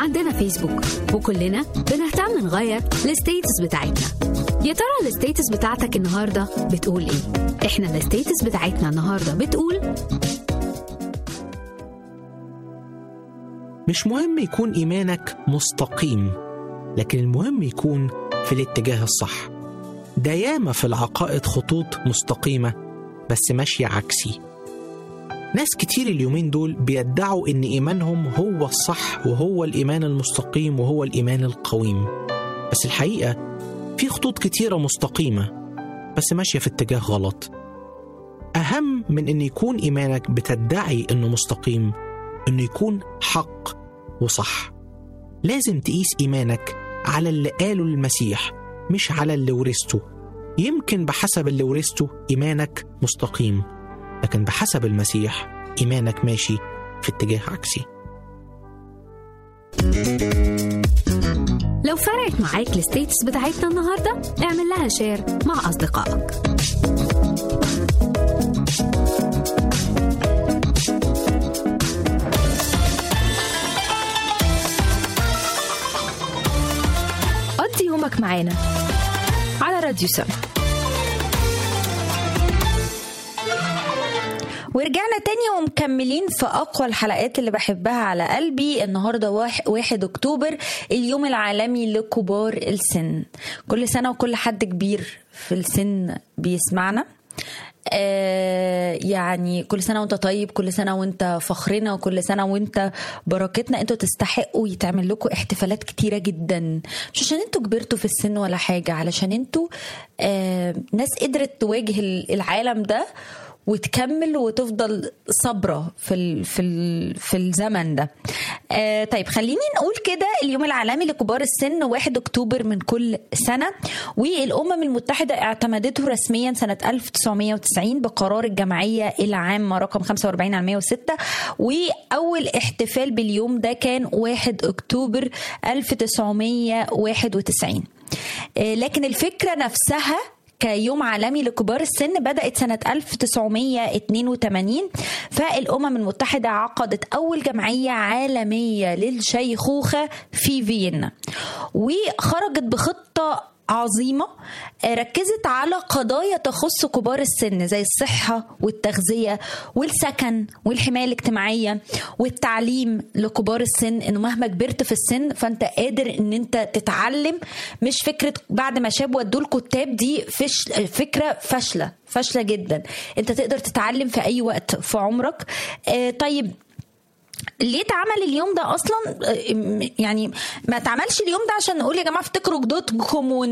عندنا فيسبوك وكلنا بنهتم نغير الستيتس بتاعتنا يا ترى الستيتس بتاعتك النهارده بتقول ايه احنا الستيتس بتاعتنا النهارده بتقول مش مهم يكون إيمانك مستقيم لكن المهم يكون في الاتجاه الصح ده ياما في العقائد خطوط مستقيمة بس ماشية عكسي ناس كتير اليومين دول بيدعوا إن إيمانهم هو الصح وهو الإيمان المستقيم وهو الإيمان القويم بس الحقيقة في خطوط كتيرة مستقيمة بس ماشية في اتجاه غلط أهم من إن يكون إيمانك بتدعي إنه مستقيم إنه يكون حق وصح لازم تقيس إيمانك على اللي قاله المسيح مش على اللي ورثته يمكن بحسب اللي ورثته إيمانك مستقيم لكن بحسب المسيح إيمانك ماشي في اتجاه عكسي لو فرقت معاك الستيتس بتاعتنا النهارده اعمل لها شير مع اصدقائك قضي يومك معانا على راديو سم ورجعنا تاني ومكملين في أقوى الحلقات اللي بحبها على قلبي النهاردة واح- واحد أكتوبر اليوم العالمي لكبار السن كل سنة وكل حد كبير في السن بيسمعنا آه يعني كل سنة وانت طيب كل سنة وانت فخرنا وكل سنة وانت بركتنا انتوا تستحقوا يتعمل لكم احتفالات كتيرة جدا مش عشان انتوا كبرتوا في السن ولا حاجة علشان انتوا آه ناس قدرت تواجه العالم ده وتكمل وتفضل صابره في ال في ال في الزمن ده. آه طيب خليني نقول كده اليوم العالمي لكبار السن 1 اكتوبر من كل سنه والامم المتحده اعتمدته رسميا سنه 1990 بقرار الجمعيه العامه رقم 45 على 106 واول احتفال باليوم ده كان 1 اكتوبر 1991. آه لكن الفكره نفسها كيوم عالمي لكبار السن بدأت سنة 1982 فالأمم المتحدة عقدت أول جمعية عالمية للشيخوخة في فيينا وخرجت بخطة عظيمة ركزت على قضايا تخص كبار السن زي الصحة والتغذية والسكن والحماية الاجتماعية والتعليم لكبار السن انه مهما كبرت في السن فانت قادر ان انت تتعلم مش فكرة بعد ما شاب ودوا الكتاب دي فش فكرة فاشلة فاشلة جدا انت تقدر تتعلم في اي وقت في عمرك آه طيب ليه اتعمل اليوم ده اصلا يعني ما اتعملش اليوم ده عشان نقول يا جماعه افتكروا جدودكم وان